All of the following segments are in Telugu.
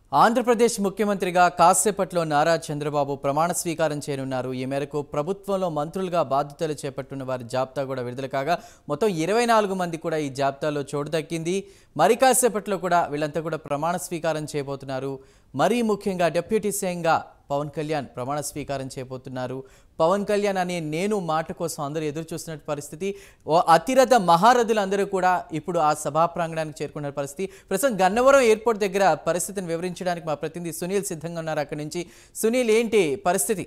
ఆంధ్రప్రదేశ్ ముఖ్యమంత్రిగా కాసేపట్లో నారా చంద్రబాబు ప్రమాణ స్వీకారం చేయనున్నారు ఈ మేరకు ప్రభుత్వంలో మంత్రులుగా బాధ్యతలు చేపట్టున్న వారి జాబితా కూడా విడుదల కాగా మొత్తం ఇరవై నాలుగు మంది కూడా ఈ జాబితాలో చోటు దక్కింది మరి కాసేపట్లో కూడా వీళ్ళంతా కూడా ప్రమాణ స్వీకారం చేయబోతున్నారు మరీ ముఖ్యంగా డిప్యూటీ సీఎంగా పవన్ కళ్యాణ్ ప్రమాణ స్వీకారం చేయబోతున్నారు పవన్ కళ్యాణ్ అనే నేను మాట కోసం అందరూ ఎదురు చూస్తున్న పరిస్థితి ఓ అతిరథ మహారథులందరూ కూడా ఇప్పుడు ఆ సభా ప్రాంగణానికి చేరుకున్న పరిస్థితి ప్రస్తుతం గన్నవరం ఎయిర్పోర్ట్ దగ్గర పరిస్థితిని వివరించడానికి మా ప్రతినిధి సునీల్ సిద్ధంగా ఉన్నారు అక్కడి నుంచి సునీల్ ఏంటి పరిస్థితి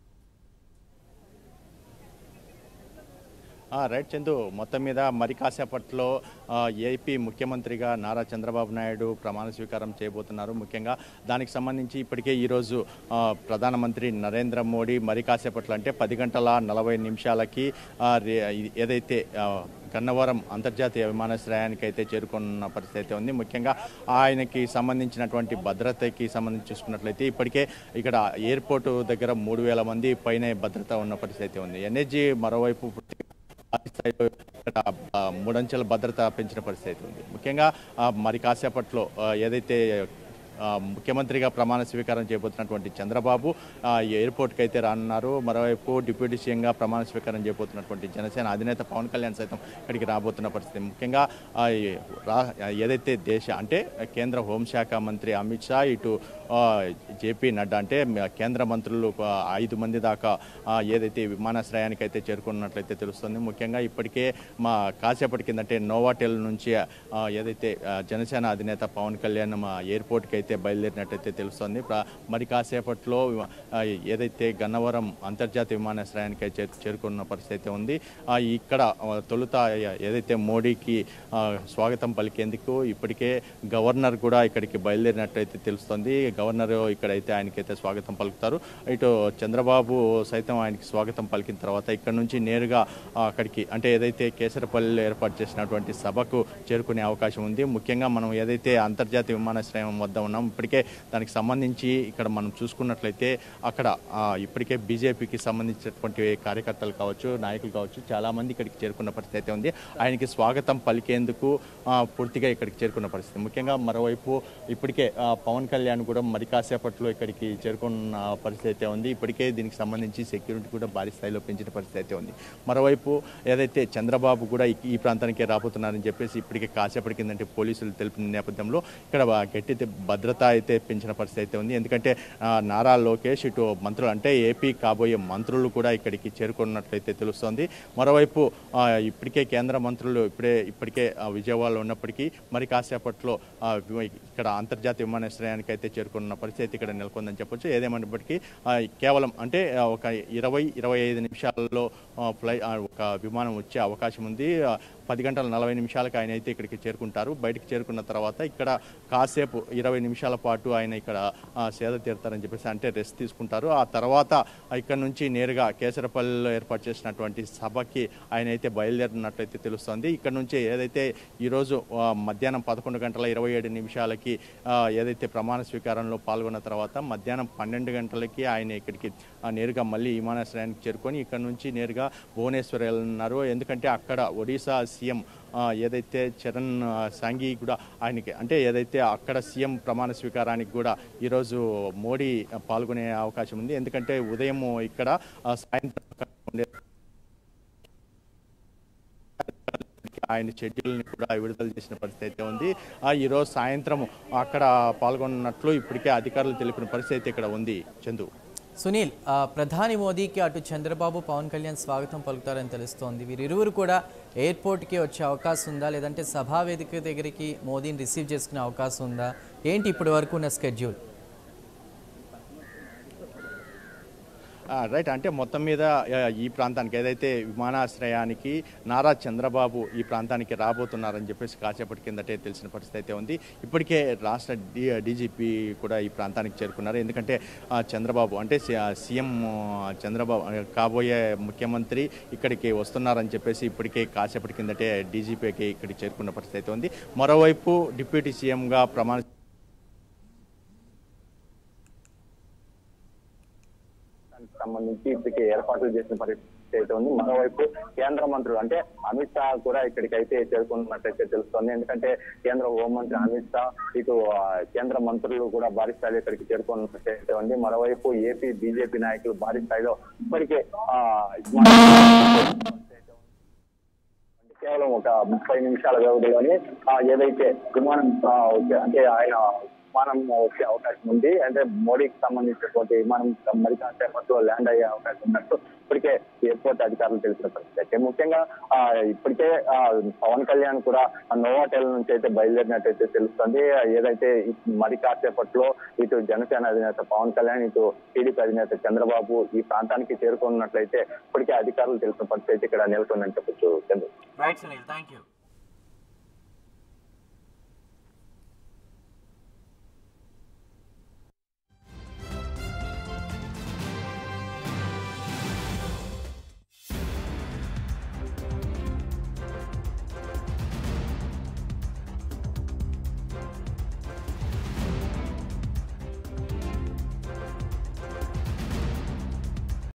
ఆ, రైట్ చందు మొత్తం మీద మరి కాసేపట్లో ఆ, ఏపీ ముఖ్యమంత్రిగా నారా చంద్రబాబు నాయుడు ప్రమాణ స్వీకారం చేయబోతున్నారు ముఖ్యంగా దానికి సంబంధించి ఇప్పటికే ఈరోజు ఆ, ప్రధానమంత్రి నరేంద్ర మోడీ మరి కాసేపట్లో అంటే పది గంటల నలభై నిమిషాలకి ఆ, రే- ఏదైతే ఆ, గన్నవరం అంతర్జాతీయ విమానాశ్రయానికి అయితే చేరుకున్న పరిస్థితి అయితే ఉంది ముఖ్యంగా ఆయనకి సంబంధించినటువంటి భద్రతకి సంబంధించి చూసుకున్నట్లయితే ఇప్పటికే ఇక్కడ ఎయిర్పోర్ట్ దగ్గర మూడు వేల మంది పైనే భద్రత ఉన్న పరిస్థితి అయితే ఉంది ఎన్హెచ్జి మరోవైపు పూర్తిగా భారీ స్థాయిలో ఇక్కడ ఆ, మూడంచెల భద్రత పెంచిన పరిస్థితి అయితే ఉంది ముఖ్యంగా ఆ, మరి కాసేపట్లో ఆ, ఏదైతే ఆ, ముఖ్యమంత్రిగా ప్రమాణ స్వీకారం చేయబోతున్నటువంటి చంద్రబాబు ఆ, ఈ ఎయిర్పోర్ట్కి అయితే రానున్నారు మరోవైపు డిప్యూటీ సీఎంగా ప్రమాణ స్వీకారం చేయబోతున్నటువంటి జనసేన అధినేత పవన్ కళ్యాణ్ సైతం ఇక్కడికి రాబోతున్న పరిస్థితి ముఖ్యంగా ఆ, ఈ రా- ఏదైతే దేశ అంటే కేంద్ర హోంశాఖ మంత్రి అమిత్ షా ఇటు ఆ, జేపీ నడ్డా అంటే మ- కేంద్ర మంత్రులు ఆ, ఐదు మంది దాకా ఆ, ఏదైతే విమానాశ్రయానికి అయితే చేరుకున్నట్లయితే తెలుస్తుంది ముఖ్యంగా ఇప్పటికే మా కాసేపటి కిందంటే నోవాటెల్ నుంచి ఆ, ఏదైతే ఆ, జనసేన అధినేత పవన్ కళ్యాణ్ మా ఎయిర్పోర్ట్కి అయితే బయలుదేరినట్టయితే తెలుస్తుంది ప్ర- మరి కాసేపట్లో ఆ, ఏదైతే గన్నవరం అంతర్జాతీయ విమానాశ్రయానికి అయితే చేరు- చేరుకున్న పరిస్థితి అయితే ఉంది ఆ, ఇక్కడ ఆ, తొలుత ఏదైతే మోడీకి ఆ, స్వాగతం పలికేందుకు ఇప్పటికే గవర్నర్ కూడా ఇక్కడికి బయలుదేరినట్టయితే తెలుస్తుంది గవర్నర్ ఇక్కడైతే ఆయనకైతే స్వాగతం పలుకుతారు ఇటు చంద్రబాబు సైతం ఆయనకి స్వాగతం పలికిన తర్వాత ఇక్కడ నుంచి నేరుగా ఆ, అక్కడికి అంటే ఏదైతే కేసరపల్లిలో ఏర్పాటు చేసినటువంటి సభకు చేరుకునే అవకాశం ఉంది ముఖ్యంగా మనం ఏదైతే అంతర్జాతీయ విమానాశ్రయం వద్ద ఉన్నాం ఇప్పటికే దానికి సంబంధించి ఇక్కడ మనం చూసుకున్నట్లయితే అక్కడ ఆ, ఇప్పటికే బీజేపీకి సంబంధించినటువంటి కార్యకర్తలు కావచ్చు నాయకులు కావచ్చు చాలా మంది ఇక్కడికి చేరుకున్న పరిస్థితి అయితే ఉంది ఆయనకి స్వాగతం పలికేందుకు ఆ, పూర్తిగా ఇక్కడికి చేరుకున్న పరిస్థితి ముఖ్యంగా మరోవైపు ఇప్పటికే ఆ, పవన్ కళ్యాణ్ కూడా మరి కాసేపట్లో ఇక్కడికి చేరుకున్న పరిస్థితి అయితే ఉంది ఇప్పటికే దీనికి సంబంధించి సెక్యూరిటీ కూడా భారీ స్థాయిలో పెంచిన పరిస్థితి అయితే ఉంది మరోవైపు ఏదైతే చంద్రబాబు కూడా ఈ- ఈ ప్రాంతానికే రాబోతున్నారని చెప్పేసి ఇప్పటికే కాసేపటి కిందంటే పోలీసులు తెలిపిన నేపథ్యంలో ఇక్కడ గట్టి భద్రత అయితే పెంచిన పరిస్థితి అయితే ఉంది ఎందుకంటే ఆ, నారా లోకేష్ ఇటు మంత్రులు అంటే ఏపీ కాబోయే మంత్రులు కూడా ఇక్కడికి చేరుకున్నట్లయితే తెలుస్తోంది మరోవైపు ఆ, ఇప్పటికే కేంద్ర మంత్రులు ఇప్పుడే ఇప్పటికే ఆ, విజయవాడలో ఉన్నప్పటికీ మరి కాసేపట్లో ఆ, వి- ఇక్కడ అంతర్జాతీయ విమానాశ్రయానికి అయితే చేరుకున్న పరిస్థితి ఇక్కడ నెలకొందని చెప్పొచ్చు ఏదేమైనప్పటికీ ఆ, కేవలం అంటే ఆ, ఒక ఇరవై ఇరవై ఐదు నిమిషాల్లో ఆ, ఫ్లై ఆ, ఒక విమానం వచ్చే అవకాశం ఉంది ఆ, పది గంటల నలభై నిమిషాలకు ఆయన అయితే ఇక్కడికి చేరుకుంటారు బయటికి చేరుకున్న తర్వాత ఇక్కడ కాసేపు ఇరవై నిమిషాల పాటు ఆయన ఇక్కడ ఆ, సేద తీరుతారని చెప్పేసి అంటే రెస్ట్ తీసుకుంటారు ఆ తర్వాత ఇక్కడ నుంచి నేరుగా కేసరపల్లిలో ఏర్పాటు చేసినటువంటి సభకి ఆయన అయితే బయలుదేరినట్లయితే తెలుస్తోంది ఇక్కడ నుంచి ఏదైతే ఈరోజు ఆ, మధ్యాహ్నం పదకొండు గంటల ఇరవై ఏడు నిమిషాలకి ఆ, ఏదైతే ప్రమాణ స్వీకారంలో పాల్గొన్న తర్వాత మధ్యాహ్నం పన్నెండు గంటలకి ఆయన ఇక్కడికి ఆ, నేరుగా మళ్ళీ విమానాశ్రయానికి చేరుకొని ఇక్కడ నుంచి నేరుగా భువనేశ్వర్ వెళ్ళనున్నారు ఎందుకంటే అక్కడ ఒడిశా సీఎం ఆ, ఏదైతే చరణ్ ఆ, సాంఘీ కూడా ఆయనకి అంటే ఏదైతే అక్కడ సీఎం ప్రమాణ స్వీకారానికి కూడా ఈరోజు మోడీ ఆ, పాల్గొనే అవకాశం ఉంది ఎందుకంటే ఉదయం ఇక్కడ ఆ, సాయంత్రం ఉండే ఆయన షెడ్యూల్ని కూడా విడుదల చేసిన పరిస్థితి అయితే ఉంది ఆ, ఈరోజు సాయంత్రం అక్కడ పాల్గొన్నట్లు ఇప్పటికే అధికారులు తెలిపిన పరిస్థితి అయితే ఇక్కడ ఉంది చందు సునీల్ ఆ, ప్రధాని మోదీకి అటు చంద్రబాబు పవన్ కళ్యాణ్ స్వాగతం పలుకుతారని తెలుస్తోంది వీరిరువురు కూడా ఎయిర్పోర్ట్కి వచ్చే అవకాశం ఉందా లేదంటే సభా వేదిక దగ్గరికి మోదీని రిసీవ్ చేసుకునే అవకాశం ఉందా ఏంటి ఇప్పటి వరకు ఉన్న స్కెడ్యూల్ ఆ, రైట్ అంటే మొత్తం మీద ఆ, ఈ ప్రాంతానికి ఏదైతే విమానాశ్రయానికి నారా చంద్రబాబు ఈ ప్రాంతానికి రాబోతున్నారని చెప్పేసి కాసేపటి కిందటే తెలిసిన పరిస్థితి అయితే ఉంది ఇప్పటికే రాష్ట్ర డి డీజీపీ కూడా ఈ ప్రాంతానికి చేరుకున్నారు ఎందుకంటే ఆ, చంద్రబాబు అంటే సి- ఆ, సీఎం ఆ, చంద్రబాబు ఆ, కాబోయే ముఖ్యమంత్రి ఇక్కడికి వస్తున్నారని చెప్పేసి ఇప్పటికే కాసేపటి కిందటే డీజీపీకి ఇక్కడికి చేరుకున్న పరిస్థితి అయితే ఉంది మరోవైపు డిప్యూటీ సీఎంగా ప్రమాణ దానికి సంబంధించి ఇప్పటికే ఏర్పాట్లు చేసిన పరిస్థితి పరిస్థితి అయితే ఉంది మరోవైపు కేంద్ర మంత్రులు అంటే అమిత్ షా కూడా ఇక్కడికి అయితే చేరుకున్నట్టయితే తెలుస్తోంది ఎందుకంటే కేంద్ర హోంమంత్రి అమిత్ షా ఇటు ఆ, కేంద్ర మంత్రులు కూడా భారీ స్థాయిలో ఇక్కడికి చేరుకున్నట్టయితే ఉంది మరోవైపు ఏపీ బీజేపీ నాయకులు భారీ స్థాయిలో ఇప్పటికే ఆ, కేవలం ఒక ముప్పై నిమిషాల వ్యవధిలోనే ఆ, ఏదైతే విమానం ఆ, ఓకే, అంటే ఆయన విమానం వచ్చే అవకాశం ఉంది అంటే మోడీకి సంబంధించినటువంటి విమానం మరి కాసేపట్లో ల్యాండ్ అయ్యే అవకాశం ఉన్నట్టు ఇప్పటికే ఎయిర్పోర్ట్ అధికారులు తెలిసిన పరిస్థితి అయితే ముఖ్యంగా ఆ, ఇప్పటికే ఆ, పవన్ కళ్యాణ్ కూడా ఆ నోవాటెల్ నుంచి అయితే బయలుదేరినట్టయితే తెలుస్తుంది ఏదైతే ఈ మరి కాసేపట్లో ఇటు జనసేన అధినేత పవన్ కళ్యాణ్ ఇటు టీడీపీ అధినేత చంద్రబాబు ఈ ప్రాంతానికి చేరుకున్నట్లయితే ఇప్పటికే అధికారులు తెలిసిన పరిస్థితి అయితే ఇక్కడ నెలకొందని చెప్పొచ్చు Chandra right Sunil thank you